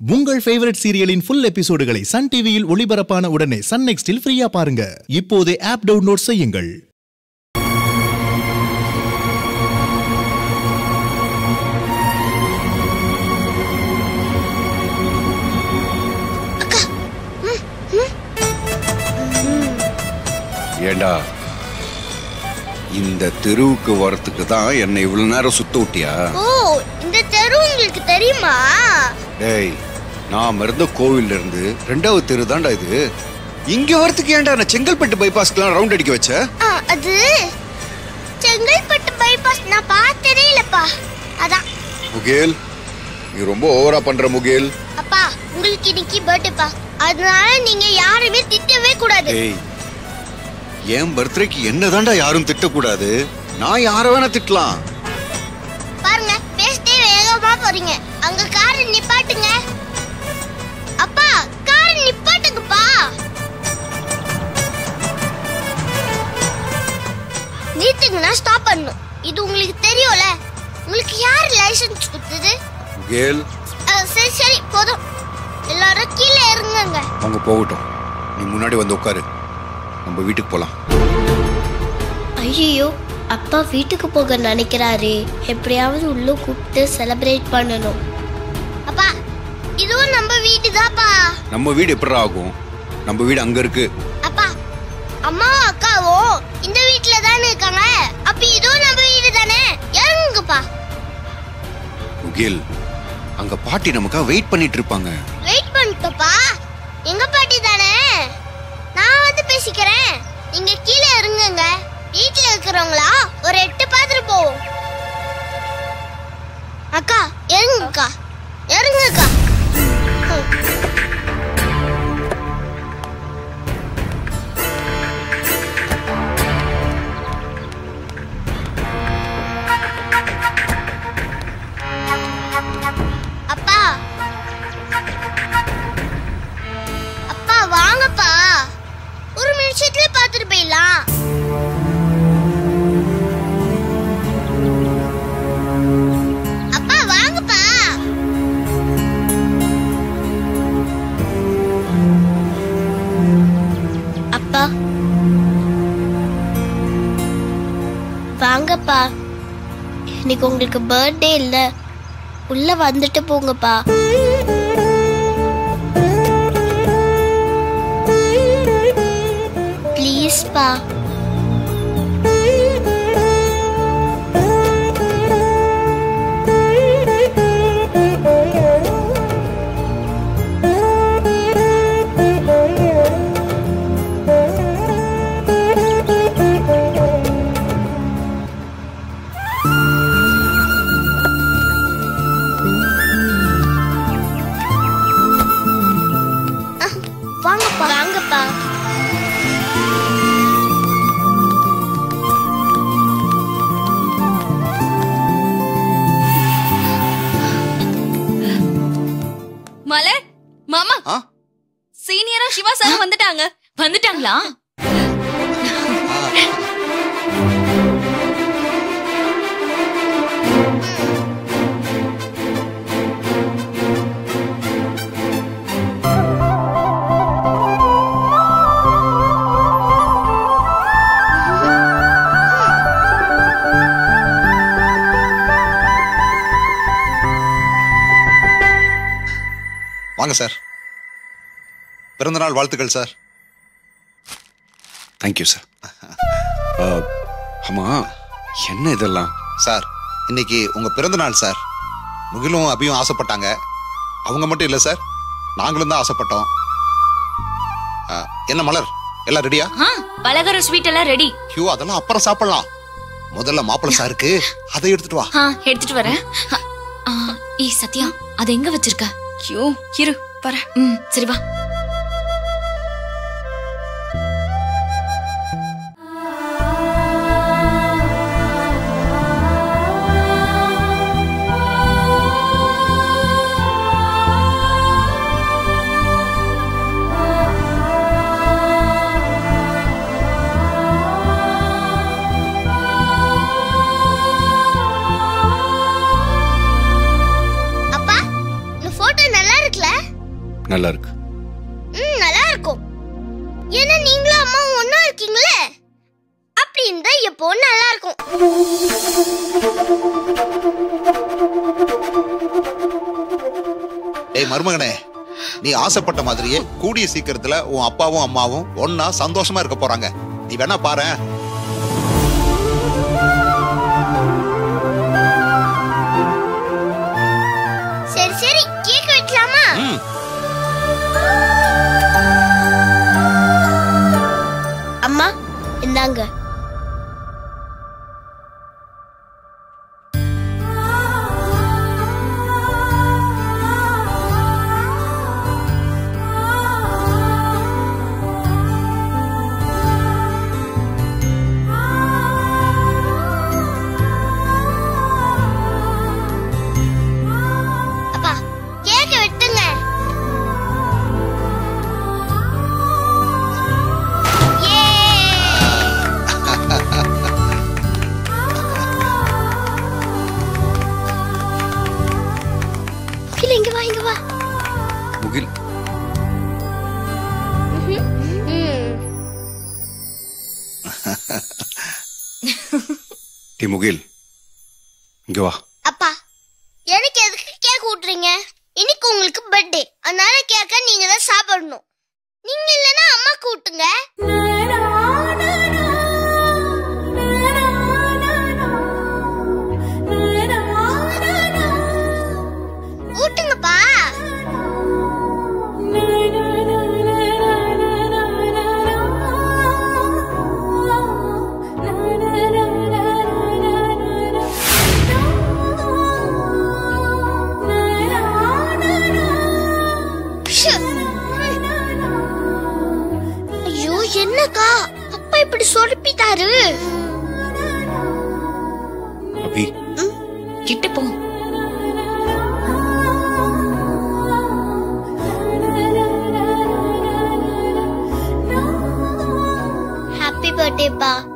உங்கள் ஃபேவரட் சீரியலின் ஃபுல் எபிசோடுகளை சன் டிவியில் ஒளிபரப்பான உடனே சன் நெக்ஸ்டில் ஃப்ரீயா பாருங்க இப்போதே ஆப் டவுன்லோட் செய்யுங்கள் ஏண்டா இந்த தெருவுக்கு வரத்துக்கு தான் என்னை இவ்வளவு நேரம் சுத்த விட்டியா ஓ இந்த தெரு உங்களுக்கு தெரியுமா டேய் நான் இருந்த கோவில்ல இருந்து ரெண்டாவது தெரு தான்டா இது இங்க வரத்துக்கு ஏன்டா நான் செங்கல்பட்டு பைபாஸ்க்குலாம் ரவுண்ட் அடிக்க வச்ச ஆ, அது செங்கல்பட்டு பைபாஸ் நான் பார்த்ததே இல்லப்பா அதான் முகேல் நீ ரொம்ப ஓவரா பண்ற முகேல் அப்பா உங்களுக்கு இன்னைக்கு பர்த்டேப்பா அதனால நீங்க யாருமே திட்டவே கூடாது டேய் என் பர்த்டேக்கு என்னதான்டா யாரும் திட்டக்கூடாது நான் யார வேணா திட்டலாம் பாருங்க பேசிட்டே வேகமா போறீங்க அங்க கார் நிப்பாட்டுங்க அப்பா கார் நிப்பாட்டுங்கப்பா நிறுத்துங்கன்னா ஸ்டாப் பண்ணணும் இது உங்களுக்கு தெரியும்ல உங்களுக்கு யார் லைசென்ஸ் கொடுத்தது முகேல் அஹ், சரி சரி போதும் எல்லாரும் கீழே இறங்குங்க அவங்க போகட்டும் நீ முன்னாடி வந்து உட்காரு நம்ம வீட்டுக்கு போலாம் ஐயோ அப்பா வீட்டுக்கு போக நினைக்கிறாரே எப்படியாவது உள்ள கூப்பிட்டு செலிப்ரேட் பண்ணணும் அப்பா இதுவும் நம்ம வீடு தான்ப்பா நம்ம வீடு எப்படி ஆகும் நம்ம வீடு அங்க இருக்கு அப்பா அம்மாவும் அக்காவும் இந்த வீட்ல தானே இருக்காங்க அப்ப இதுவும் நம்ம வீடு தானே இறங்குங்கப்பா முகில் அங்க பாட்டி நமக்காக வெயிட் பண்ணிட்டு இருப்பாங்க வெயிட் பண்ணிட்டோப்பா எங்க பாட்டி தானே நான் வந்து பேசிக்கிறேன் நீங்க கீழே இறங்குங்க வீட்ல இருக்கிறவங்களா ஒரு எட்டு பார்த்துட்டு போவோம் அக்கா இறங்குங்கக்கா இறங்குங்கக்கா ம். அப்பா அப்பா வாங்கப்பா ஒரு நிமிஷத்துல பாத்துட்டு போயிடலாம் அப்பா வாங்கப்பா அப்பா வாங்கப்பா இன்னைக்கு உங்களுக்கு பர்த்டே இல்ல உள்ள வந்துட்டு போங்கப்பா ப்ளீஸ்ப்பா வாங்கப்பா வாங்கப்பா மலர் மாமா ஆ? சீனியரா சிவா சார் வந்துட்டாங்க வந்துட்டாங்களா வாங்க சார் பிறந்தநாள் வாழ்த்துக்கள் சார் தேங்க்யூ சார் ஆமா என்ன இதெல்லாம் சார் இன்னைக்கு உங்க பிறந்தநாள் சார் முகிலும் அபியும் ஆசைப்பட்டாங்க அவங்க மட்டும் இல்லை சார் நாங்களும் தான் ஆசைப்பட்டோம் ஆ, என்ன மலர் எல்லாம் ரெடியா ஆ பலகார ஸ்வீட் எல்லாம் ரெடி ஐயோ அதெல்லாம் அப்புறம் சாப்பிடலாம் முதல்ல மாப்பிள்ளை சாருக்கு அதை எடுத்துட்டு வா ஆ எடுத்துட்டு வரேன் ஆ, ஆ, ஏய் சத்யா அது எங்க வச்சிருக்க ஐயோ இரு வரேன் ம் சரி வா அப்பா இந்த போட்டோ நல்லா இருக்குல்ல நல்லா இருக்கு ம் நல்லா இருக்கும் ஏன்னா நீங்களும் அம்மாவும் ஒண்ணா இருக்கீங்களே அப்படி இருந்தா எப்போ நல்லா இருக்கும் டேய் மருமகனே நீ ஆசைப்பட்ட மாதிரியே கூடிய சீக்கிரத்துல உன் அப்பாவும் அம்மாவும் ஒன்னா சந்தோஷமா இருக்க போறாங்க நீ வேணா பாரு சரி சரி கேக் வெட்டலாமா ம். அம்மா இந்தாங்க அப்பா கேக்க வெட்டுங்க ஏ இல்ல இங்க வா இங்க வா முகில் ம் டி முகில் இங்க வா அப்பா எனக்கு எதுக்கு கேக் ஊட்டுறீங்க இன்னைக்கு உங்களுக்கு பர்த்டே அதனால கேக்க நீங்க தான் சாப்பிடணும் நீங்க இல்லனா அம்மா கூட்டுங்க ஊட்டுங்கப்பா ஷு. ஐயோ என்னக்கா அப்பா இப்படி சொதப்பிட்டாரு அபி கிட்ட போ ஹாப்பி பர்த்டேப்பா